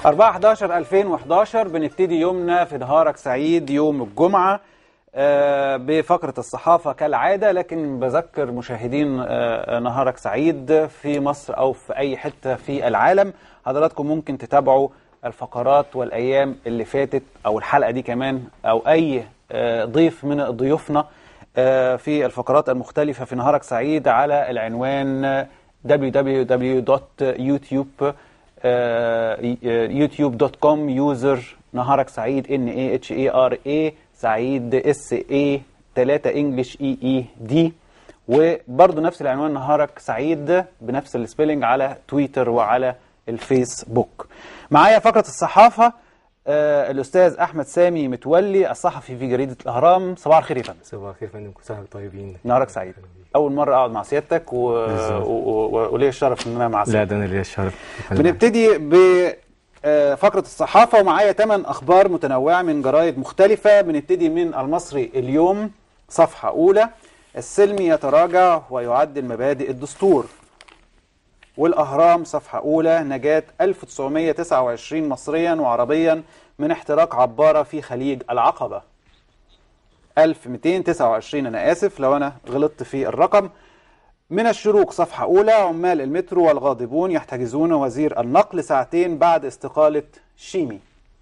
4 11 2011 بنبتدي يومنا في نهارك سعيد يوم الجمعة آه، بفقرة الصحافة كالعادة لكن بذكر مشاهدين آه، نهارك سعيد في مصر أو في أي حتة في العالم حضراتكم ممكن تتابعوا الفقرات والأيام اللي فاتت أو الحلقة دي كمان أو أي آه، ضيف من ضيوفنا آه، في الفقرات المختلفة في نهارك سعيد على العنوان www.youtube youtube.com يوزر نهارك سعيد ان اي اتش اي ار اي سعيد اس اي 3 انجلش اي اي دي وبرضه نفس العنوان نهارك سعيد بنفس السبيلنج على تويتر وعلى الفيسبوك معايا فقرة الصحافة آه الاستاذ احمد سامي متولي الصحفي في جريدة الاهرام صباح الخير يا فندم صباح الخير فندم كل سنه وانتم طيبين نهارك سعيد اول مرة اقعد مع سيادتك و... بالظبط. و... و... وليا الشرف ان انا مع لا سيادتك ده انا ليا الشرف بنبتدي بفقرة الصحافة ومعايا 8 أخبار متنوعة من جرائد مختلفة بنبتدي من المصري اليوم صفحة أولى السلم يتراجع ويعدل مبادئ الدستور والأهرام صفحة أولى نجاة 1929 مصريا وعربيا من احتراق عبارة في خليج العقبة 1229 أنا آسف لو أنا غلطت في الرقم من الشروق صفحة أولى عمال المترو والغاضبون يحتجزون وزير النقل ساعتين بعد استقالة شيمي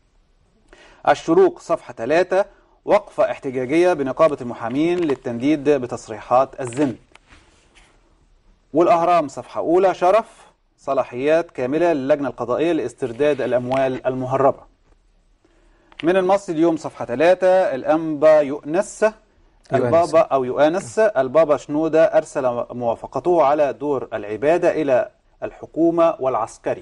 الشروق صفحة 3 وقفة احتجاجية بنقابة المحامين للتنديد بتصريحات الزند والأهرام صفحة أولى شرف صلاحيات كاملة للجنة القضائية لاسترداد الأموال المهربة من المصري اليوم صفحة 3 الأنبا يؤنس البابا أو يؤانس البابا شنودة أرسل موافقته على دور العبادة إلى الحكومة والعسكري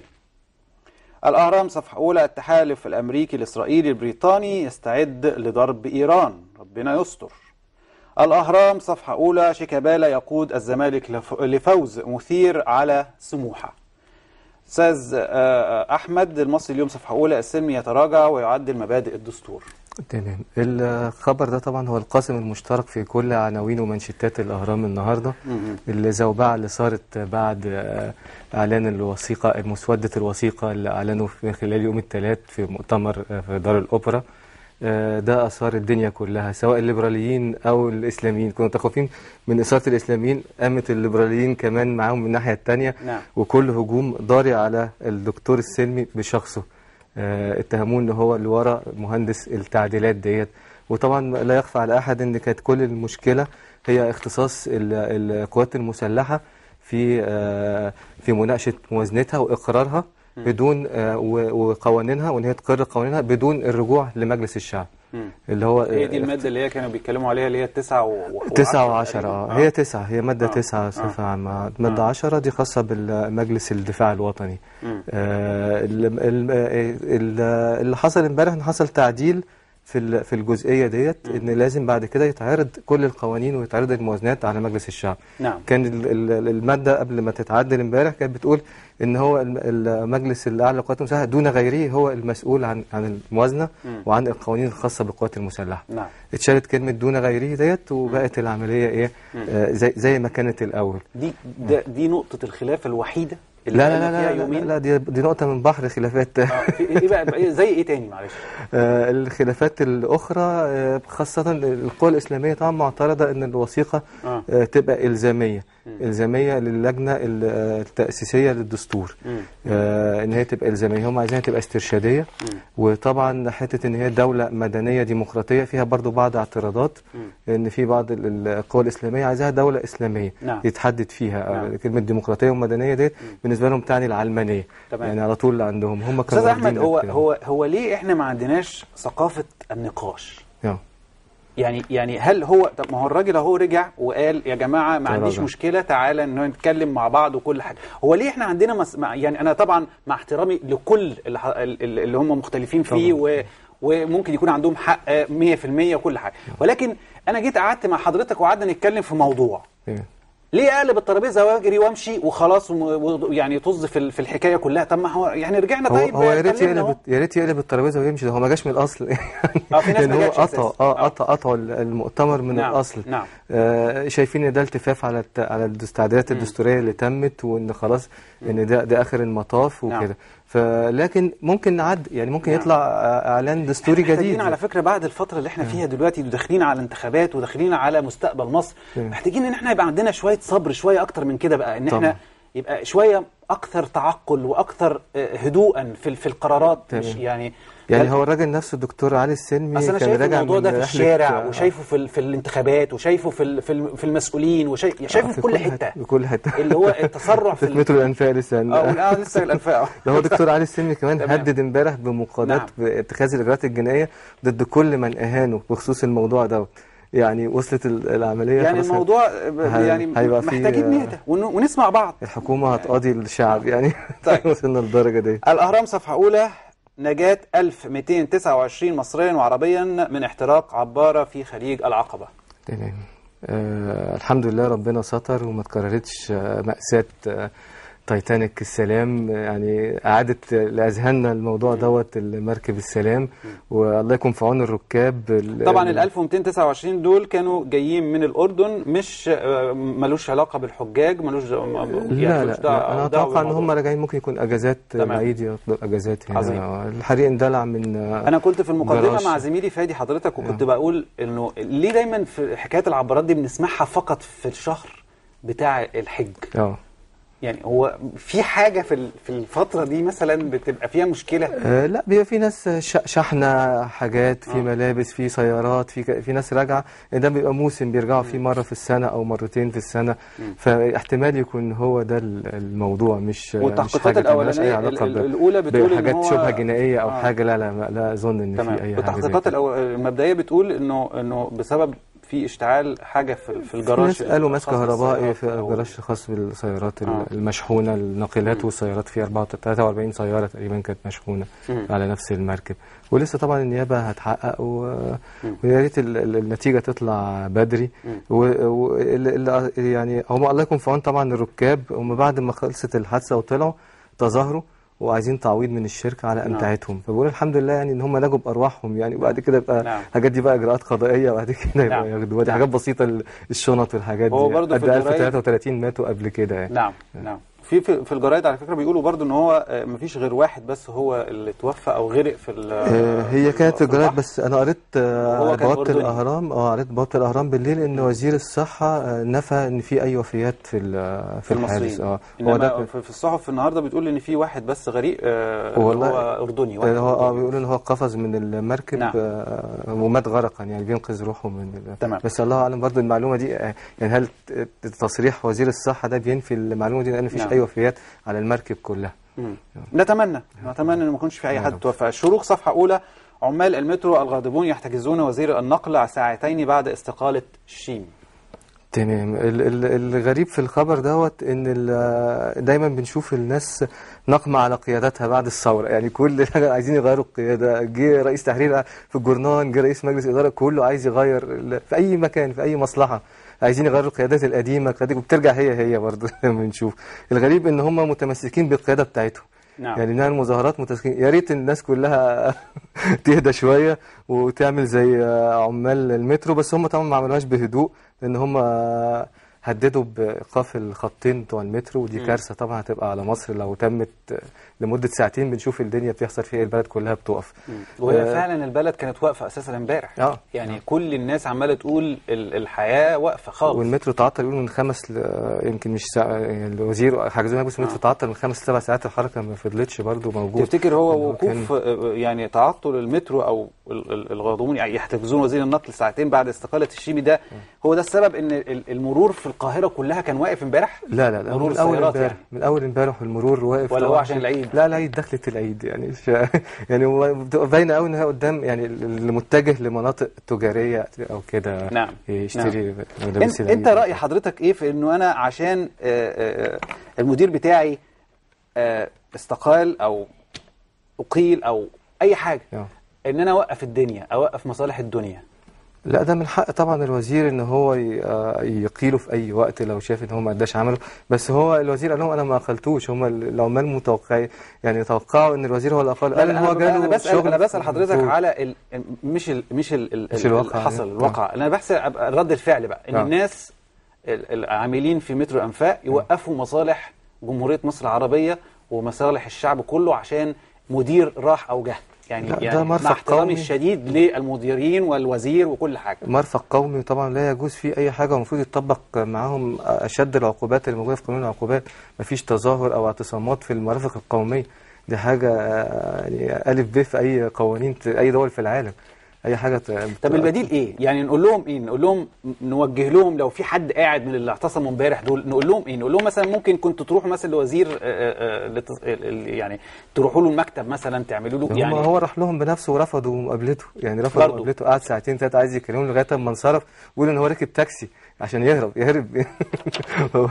الأهرام صفحة أولى التحالف الأمريكي الإسرائيلي البريطاني يستعد لضرب إيران ربنا يستر الأهرام صفحة أولى شيكابالا يقود الزمالك لف- لفوز مثير على سموحة أستاذ آه، أحمد المصري اليوم صفحة أولى السلم يتراجع ويعدل مبادئ الدستور تمام الخبر ده طبعا هو القاسم المشترك في كل عناوين ومنشطات الاهرام النهارده الزوبعه اللي صارت بعد آه، اعلان الوثيقه المسوده الوثيقه اللي اعلنوا في خلال يوم الثلاث في مؤتمر آه، في دار الاوبرا آه، ده اثار الدنيا كلها سواء الليبراليين او الاسلاميين كانوا متخوفين من اثاره الاسلاميين قامت الليبراليين كمان معاهم من الناحيه الثانيه نعم. وكل هجوم ضاري على الدكتور السلمي بشخصه آه، اتهموه ان هو اللي ورا مهندس التعديلات ديت وطبعا لا يخفى على احد ان كانت كل المشكله هي اختصاص ال- القوات المسلحه في آه، في مناقشه موازنتها واقرارها بدون آه، و- وقوانينها وان هي تقر قوانينها بدون الرجوع لمجلس الشعب مم. اللي هو هي دي المادة اللي هي كانوا بيتكلموا عليها اللي هي التسعة و... و- تسعة وعشرة وعشرة اه تقريباً. هي تسعة هي مادة آه. تسعة صفة عامة مادة عشرة دي خاصة بالمجلس الدفاع الوطني مم. آه ال- ال- ال- اللي حصل امبارح ان حصل تعديل في ال- في الجزئية ديت ان لازم بعد كده يتعرض كل القوانين ويتعرض الموازنات على مجلس الشعب نعم كان ال- ال- المادة قبل ما تتعدل امبارح كانت بتقول ان هو الم- المجلس الاعلى للقوات المسلحة دون غيره هو المسؤول عن عن الموازنة مم. وعن القوانين الخاصة بالقوات المسلحة نعم اتشالت كلمة دون غيره ديت وبقت العملية ايه آه زي زي ما كانت الأول دي ده دي نقطة الخلاف الوحيدة اللي لا بقالنا لا فيها لا لا, يومين لا دي دي نقطة من بحر خلافات آه، في ايه بقى بقى- زي ايه تاني معلش آه، الخلافات الأخرى آه، خاصة القوى الإسلامية طبعا معترضة أن الوثيقة آه. آه، تبقى إلزامية إلزامية للجنة ال- آه، التأسيسية للدستور مم. آه، إن هي تبقى إلزامية هم عايزينها تبقى استرشادية وطبعا حتة إن هي دولة مدنية ديمقراطية فيها برضو بعض اعتراضات إن في بعض ال- القوى الإسلامية عايزاها دولة إسلامية نعم. يتحدد فيها آه، نعم. كلمة ديمقراطية ومدنية ديت بالنسبة لهم تعني العلمانية تمام. يعني على طول عندهم هم استاذ كانوا احمد واخدين هو كده. هو هو ليه احنا ما عندناش ثقافة النقاش آه. يعني يعني هل هو طب ما هو الراجل اهو رجع وقال يا جماعه ما عنديش تراجع. مشكله تعالى ان نتكلم مع بعض وكل حاجه هو ليه احنا عندنا مس... مع- يعني انا طبعا مع احترامي لكل اللي, ح- ال- اللي هم مختلفين فيه و... وممكن يكون عندهم حق آه، 100% وكل حاجه ولكن انا جيت قعدت مع حضرتك وقعدنا نتكلم في موضوع إيه. ليه اقلب الترابيزه واجري وامشي وخلاص وم- ويعني طز في ال- في الحكايه كلها طب ما هو يعني رجعنا هو, طيب هو يا ريت اتكلمنا يقلب أهو. يا ريت يقلب الترابيزه ويمشي ده هو ما جاش من الاصل آه، في ناس يعني ما هو جاتش قطع أساساً. اه آه. قطع قطعوا المؤتمر من نعم، الاصل نعم. آه شايفين ان ده التفاف على الت- على التعديلات الدستوريه اللي تمت وان خلاص ان ده ده اخر المطاف نعم. وكده فلكن ممكن نعد يعني ممكن نعم. يطلع آه، اعلان دستوري محتاجين جديد على فكره بعد الفتره اللي احنا فيها دلوقتي داخلين على انتخابات وداخلين على مستقبل مصر نعم. محتاجين ان احنا يبقى عندنا شويه صبر شويه اكتر من كده بقى ان احنا طبعا. يبقى شويه اكثر تعقل واكثر آه، هدوءا في في القرارات مش تمام. يعني يعني لا- هو الراجل نفسه الدكتور علي السلمي اصل انا كان شايف راجع الموضوع من ده في رحلة- الشارع آه، وشايفه في ال- في الانتخابات وشايفه في ال- في ال- في المسؤولين وشايفه شايفه في كل حته في كل حته اللي هو التسرع في في ال- مترو الانفاق لسه اه آه، لسه الانفاق ده هو دكتور علي السلمي كمان تمام. هدد امبارح بمقاضات نعم. باتخاذ الاجراءات الجنائيه ضد كل من اهانه بخصوص الموضوع دوت يعني وصلت ال- العمليه يعني خلاص الموضوع ب- هي- يعني هيبقى فيه، محتاجين آه، نهدى ون- ونسمع بعض الحكومه هتقاضي الشعب يعني طيب. وصلنا للدرجه دي الأهرام صفحة أولى نجاة 1229 مصريا وعربيا من احتراق عبارة في خليج العقبة تمام آه الحمد لله ربنا ستر وما اتكررتش آه مأساة آه تايتانيك السلام آه، يعني أعادت لأذهاننا الموضوع دوت المركب السلام والله يكون في عون الركاب ال- طبعا ال 1229 دول كانوا جايين من الأردن مش آه، ملوش علاقة بالحجاج ملوش لا لا, ملوش دعوة- لا أنا دعوة أتوقع إن هم بالموضوع. راجعين ممكن يكون أجازات تمام. العيد يطلب أجازات هنا عظيم. آه، الحريق اندلع من آه، انا كنت في المقدمه جراج. مع زميلي فادي حضرتك وكنت بقول انه ليه دايما في حكايه العبارات دي بنسمعها فقط في الشهر بتاع الحج اه يعني هو في حاجه في ال- في الفتره دي مثلا بتبقى فيها مشكله آه، لا بيبقى في ناس ش- شحنة حاجات في آه. ملابس في سيارات في ك- في ناس راجعة ده بيبقى موسم بيرجعوا فيه مرة في السنة أو مرتين في السنة فاحتمال يكون هو ده ال- الموضوع مش مش والتحقيقات حاجة ملهاش أي الاولانيه علاقة ال- ب- ال- الاولى بتقول ان بحاجات هو شبهة جنائية أو آه. حاجة لا لا ما- لا أظن إن تمام في أي حاجة زي التحقيقات كده. الأو- المبدئيه بتقول انه انه بسبب في اشتعال حاجه في في في الجراج ناس قالوا ماس الخاص كهربائي بالسيارات في أو- الجراج الخاص بالسيارات آه. المشحونة الناقلات والسيارات في 43 سيارة تقريبا كانت مشحونة مم. على نفس المركب ولسه طبعا النيابة هتحقق و... ويا ريت ال- ال- النتيجة تطلع بدري و... و... ال- ال- يعني هم الله يكون في عون طبعا الركاب هم بعد ما خلصت الحادثة وطلعوا تظاهروا وعايزين تعويض من الشركة على نعم. أمتعتهم فبقول الحمد لله يعني إن هم نجوا بأرواحهم يعني وبعد كده يبقى نعم. الحاجات دي بقى إجراءات قضائية وبعد كده يبقى نعم. ياخدوها دي نعم. حاجات بسيطة ال- الشنط والحاجات هو دي برضه في قد الجرايد- 1033 ماتوا قبل كده يعني نعم نعم في في, في الجرايد على فكره بيقولوا برضو ان هو آه، مفيش غير واحد بس هو اللي توفى او غرق في ال- آه، هي كانت في الجرايد البحر. بس انا قريت آه، وهو كان بوابه أردني. الاهرام اه قريت بوابه الاهرام بالليل ان وزير الصحه آه، نفى ان في اي وفيات في ال- في الحادث المصريين اه هو ده انما كان- في في الصحف النهارده بتقول ان في واحد بس غريق آه، والله- هو اردني واحد آه، هو اه أردني. بيقولوا ان هو قفز من المركب نعم. آه، ومات غرقا يعني بينقذ روحه من ال... تمام. بس الله اعلم برضو المعلومه دي آه، يعني هل ت- تصريح وزير الصحه ده بينفي المعلومه دي لان مفيش نعم. اي وفيات على المركب كلها مم. نتمنى نتمنى ان ما يكونش في اي يا حد رب. توفى الشروق صفحه اولى عمال المترو الغاضبون يحتجزون وزير النقل ساعتين بعد استقاله شيم تمام ال- ال- الغريب في الخبر دوت ان ال- دايما بنشوف الناس نقمة على قيادتها بعد الثورة يعني كل حاجة عايزين يغيروا القيادة جه رئيس تحرير في الجورنان جه رئيس مجلس إدارة كله عايز يغير ال- في أي مكان في أي مصلحة عايزين يغيروا القيادات القديمة القيادات وبترجع هي هي برضه لما بنشوف الغريب ان هم متمسكين بالقيادة بتاعتهم نعم يعني انها المظاهرات متسكين يا ريت الناس كلها تهدى شويه وتعمل زي عمال المترو بس هم طبعا ما عملوهاش بهدوء لان هم هددوا بايقاف الخطين بتوع المترو ودي مم. كارثه طبعا هتبقى على مصر لو تمت لمده ساعتين بنشوف الدنيا بتحصل فيها البلد كلها بتقف وهي آه. فعلا البلد كانت واقفه اساسا امبارح اه يعني كل الناس عماله تقول ال- الحياه واقفه خالص والمترو تعطل يقولوا من خمس ل... يمكن مش ساعة يعني الوزير حجزونا بس المترو آه. تعطل من خمس لسبع ساعات الحركه ما فضلتش برضه موجود تفتكر هو إن هو كان- وقوف آه، يعني تعطل المترو او ال- ال- الغاضبون يعني يحتجزون وزير النقل ساعتين بعد استقاله الشيبي ده هو ده السبب ان ال- المرور في القاهره كلها كان واقف امبارح لا لا لا مرور من اول السيارات امبارح يعني. من اول امبارح المرور واقف ولا هو طبعاً. عشان العيد؟ لا العيد دخلت العيد يعني ش... يعني هو بتبقى باينه قوي ان هي قدام يعني اللي متجه لمناطق تجاريه او كده نعم. يشتري ملابس انت, العيد. انت راي حضرتك ايه في انه انا عشان آه، آه، المدير بتاعي آه، استقال او اقيل او اي حاجه آه. ان انا اوقف الدنيا اوقف مصالح الدنيا لا ده من حق طبعا الوزير ان هو ي- آه يقيله في اي وقت لو شاف ان هو ما اداش عمله بس هو الوزير قال لهم انا ما اقلتوش هم العمال متوقعين يعني توقعوا ان الوزير هو اللي اقل قال ان هو انا جاله بسال شغل انا بسال حضرتك المفروض. على ال... مش ال... مش ال... ال... مش الواقع اللي حصل يعني. الواقع انا بحسب رد الفعل بقى ان آه. الناس ال- العاملين في مترو انفاق يوقفوا مصالح جمهوريه مصر العربيه ومصالح الشعب كله عشان مدير راح او جه يعني لا، ده يعني مرفق مع احترامي قومي. الشديد للمديرين والوزير وكل حاجه مرفق قومي طبعا لا يجوز فيه اي حاجه ومفروض يطبق معاهم اشد العقوبات اللي موجوده في قانون العقوبات مفيش تظاهر او اعتصامات في المرافق القوميه دي حاجه آه، يعني الف ب في اي قوانين ت- اي دول في العالم اي حاجه ت- طب البديل ايه؟ يعني نقول لهم ايه؟ نقول لهم نوجه لهم لو في حد قاعد من اللي اعتصموا امبارح دول نقول لهم ايه؟ نقول لهم مثلا ممكن كنتوا تروحوا مثلا لوزير آه، آه، آه، لتص- ال- ال- يعني تروحوا له المكتب مثلا تعملوا له يعني يعني هو راح لهم بنفسه ورفضوا مقابلته يعني رفضوا برضو. مقابلته قعد ساعتين ثلاثه عايز يكلمهم لغايه اما انصرف بيقول ان هو ركب تاكسي عشان يهرب يهرب هو-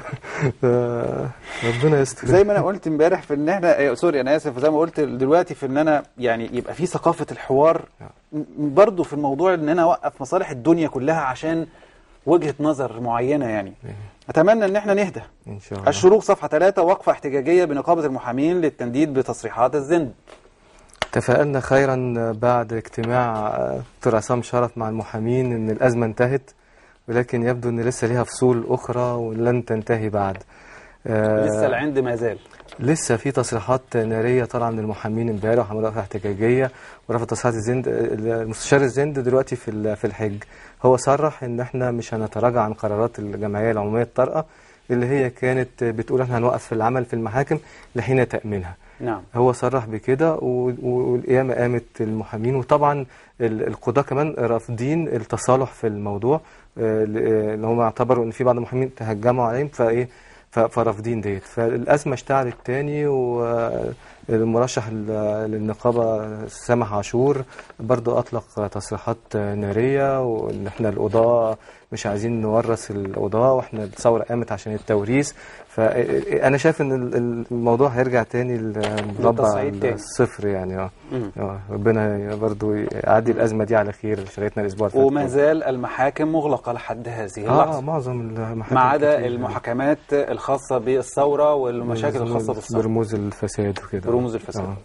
ف- ربنا يستر زي ما انا قلت امبارح في ان احنا آه، سوري انا اسف زي ما قلت دلوقتي في ان انا يعني يبقى في ثقافه الحوار م- برضو في الموضوع ان انا اوقف مصالح الدنيا كلها عشان وجهه نظر معينه يعني اتمنى ان احنا نهدى ان شاء الله الشروق صفحه 3 وقفه احتجاجيه بنقابه المحامين للتنديد بتصريحات الزند تفائلنا خيرا بعد اجتماع دكتور عصام شرف مع المحامين ان الازمه انتهت ولكن يبدو ان لسه ليها فصول اخرى ولن تنتهي بعد آه، لسه العند ما زال لسه في تصريحات ناريه طالعه من المحامين امبارح وعملوا وقفه احتجاجيه ورفض تصريحات الزند المستشار الزند دلوقتي في ال- في الحج هو صرح ان احنا مش هنتراجع عن قرارات الجمعيه العموميه الطارئه اللي هي كانت بتقول احنا هنوقف في العمل في المحاكم لحين تامينها نعم هو صرح بكده و- و- والقيامة قامت المحامين وطبعا ال- القضاة كمان رافضين التصالح في الموضوع آه، ل- آه، اللي هم اعتبروا ان في بعض المحامين تهجموا عليهم فايه ف- فرافضين ديت فالازمه اشتعلت تاني والمرشح ال- للنقابه سامح عاشور برضو اطلق تصريحات ناريه وان احنا القضاه مش عايزين نورث القضاه واحنا الثوره قامت عشان التوريث فانا شايف ان ال- الموضوع هيرجع تاني لمربع للتصعيد تاني. الصفر يعني اه مم. آه، ربنا برضو يعدي الازمه دي على خير شريتنا الاسبوع اللي فات وما زال المحاكم مغلقه لحد هذه اه اللحظه آه، معظم المحاكم ما عدا كتير. المحاكمات الخاصه بالثوره والمشاكل الخاصه بالثوره برموز الفساد وكده برموز الفساد. آه.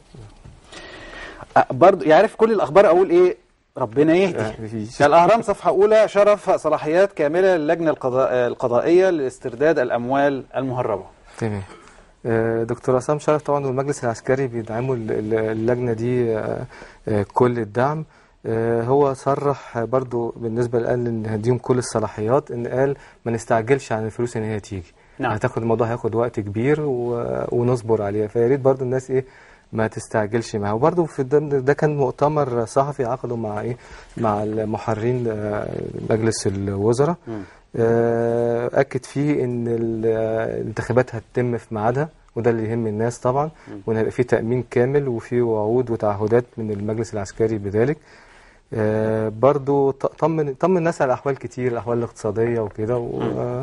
أه، برضو يعرف كل الاخبار اقول ايه ربنا يهدي آه، مفيش. الأهرام صفحة أولى شرف صلاحيات كاملة للجنة القضاء- القضائية لاسترداد الأموال المهربة تمام آه، دكتور عصام شرف طبعا والمجلس العسكري بيدعموا ال- ال- اللجنه دي آه، آه، كل الدعم آه، هو صرح برضو بالنسبه لقال ان هديهم كل الصلاحيات ان قال ما نستعجلش عن الفلوس ان هي تيجي نعم. هتاخد الموضوع هياخد وقت كبير و- ونصبر عليه فيا ريت برضو الناس ايه ما تستعجلش معاه وبرضه في ضمن ده كان مؤتمر صحفي عقده مع ايه مع المحررين آه، مجلس الوزراء مم. آه، أكد فيه إن ال- آه، الانتخابات هتتم في ميعادها وده اللي يهم الناس طبعا وإن هيبقى في تأمين كامل وفي وعود وتعهدات من المجلس العسكري بذلك آه، برضو ط- طمن طمن الناس على أحوال كتير الأحوال الاقتصادية وكده و-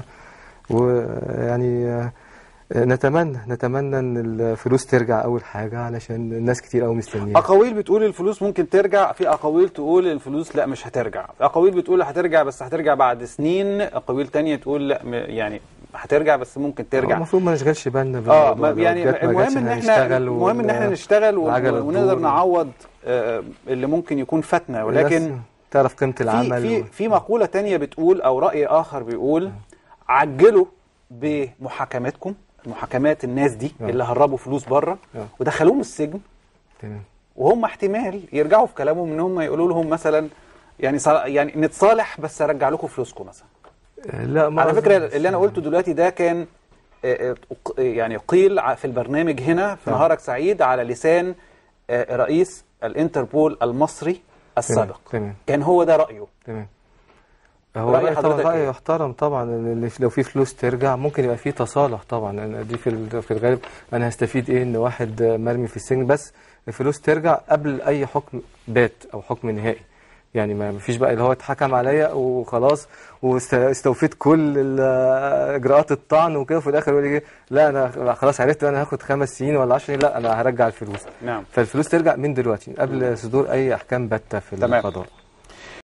ويعني آه، نتمنى نتمنى ان الفلوس ترجع اول حاجه علشان الناس كتير قوي مستنيين أقاويل بتقول الفلوس ممكن ترجع في أقاويل تقول الفلوس لا مش هترجع في أقاويل بتقول هترجع بس هترجع بعد سنين أقاويل تانية تقول لا م- يعني هترجع بس ممكن ترجع المفروض ما نشغلش بالنا اه بالموضوع ما- ده. يعني جت ما المهم جاتش ان احنا هنشتغل المهم ان ون- احنا نشتغل ون- العجلة ونقدر تدور. نعوض آه، اللي ممكن يكون فاتنا ولكن الناس تعرف قيمه في العمل في و- في مقولة تانية بتقول أو رأي آخر بيقول عجلوا بمحاكماتكم محاكمات الناس دي آه. اللي هربوا فلوس بره آه. ودخلوهم السجن تمام وهم احتمال يرجعوا في كلامهم ان هم يقولوا لهم مثلا يعني صار- يعني نتصالح بس ارجع لكم فلوسكم مثلا لا ما على أظن- فكره اللي انا قلته دلوقتي ده كان آه، آه، ق- يعني قيل ع- في البرنامج هنا في آه. نهارك سعيد على لسان آه، رئيس الانتربول المصري السابق تمام كان هو ده رايه تمام هو رأي رأي طبعا حضرتك رأي إيه؟ يحترم طبعا ان لو في فلوس ترجع ممكن يبقى في تصالح طبعا أنا دي في ال- في الغالب انا هستفيد ايه ان واحد مرمي في السجن بس الفلوس ترجع قبل اي حكم بات او حكم نهائي يعني ما فيش بقى اللي هو اتحكم عليا وخلاص واستوفيت كل ال- اجراءات الطعن وكده وفي الاخر يقول لي إيه، لا انا خلاص عرفت انا هاخد خمس سنين ولا 10 سنين لا انا هرجع الفلوس نعم فالفلوس ترجع من دلوقتي قبل صدور اي احكام باته في تمام. القضاء